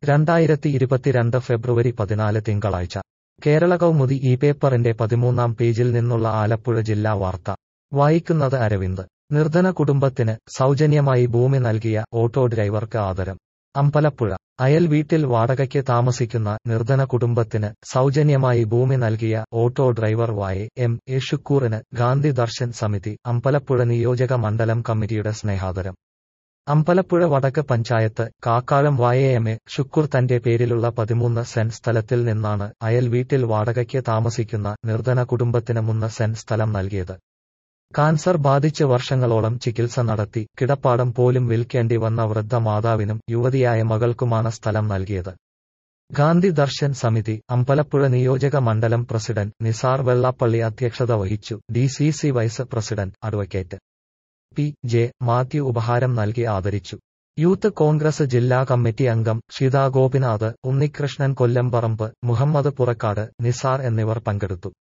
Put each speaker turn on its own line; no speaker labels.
രണ്ടായിരത്തി ഇരുപത്തിരണ്ട് ഫെബ്രുവരി പതിനാല് തിങ്കളാഴ്ച കേരള കൗമുദി ഈ പേപ്പറിന്റെ പതിമൂന്നാം പേജിൽ നിന്നുള്ള ആലപ്പുഴ ജില്ലാ വാർത്ത വായിക്കുന്നത് അരവിന്ദ് നിർധന കുടുംബത്തിന് സൗജന്യമായി ഭൂമി നൽകിയ ഓട്ടോ ഡ്രൈവർക്ക് ആദരം അമ്പലപ്പുഴ അയൽ വീട്ടിൽ വാടകയ്ക്ക് താമസിക്കുന്ന നിർധന കുടുംബത്തിന് സൗജന്യമായി ഭൂമി നൽകിയ auto driver Y M A ഷുക്കൂറിന് ഗാന്ധി ദർശൻ സമിതി അമ്പലപ്പുഴ നിയോജക മണ്ഡലം കമ്മിറ്റിയുടെ സ്നേഹാദരം അമ്പലപ്പുഴ വടക്ക് panchayat Kakkazham Y M A Shukoor തന്റെ പേരിലുള്ള പതിമൂന്ന് സെന്റ് സ്ഥലത്തിൽ നിന്നാണ് അയൽ വീട്ടിൽ വാടകയ്ക്ക് താമസിക്കുന്ന നിർധന കുടുംബത്തിന് മൂന്ന് സെന്റ് സ്ഥലം നൽകിയത് കാൻസർ ബാധിച്ച് വർഷങ്ങളോളം ചികിത്സ നടത്തി കിടപ്പാടം പോലും വിൽക്കേണ്ടി വന്ന വൃദ്ധ മാതാവിനും യുവതിയായ മകൾക്കുമാണ് സ്ഥലം നൽകിയത് ഗാന്ധി ദർശൻ സമിതി അമ്പലപ്പുഴ നിയോജക മണ്ഡലം പ്രസിഡന്റ് നിസാർ വെള്ളാപ്പള്ളി അധ്യക്ഷത വഹിച്ചു D C C vice president advocate P J Mathew ഉപഹാരം നൽകി ആദരിച്ചു യൂത്ത് കോൺഗ്രസ് ജില്ലാ കമ്മിറ്റി അംഗം ഷിത ഗോപിനാഥ് ഉണ്ണികൃഷ്ണൻ കൊല്ലംപറമ്പ് മുഹമ്മദ് പുറക്കാട് നിസാർ എന്നിവർ പങ്കെടുത്തു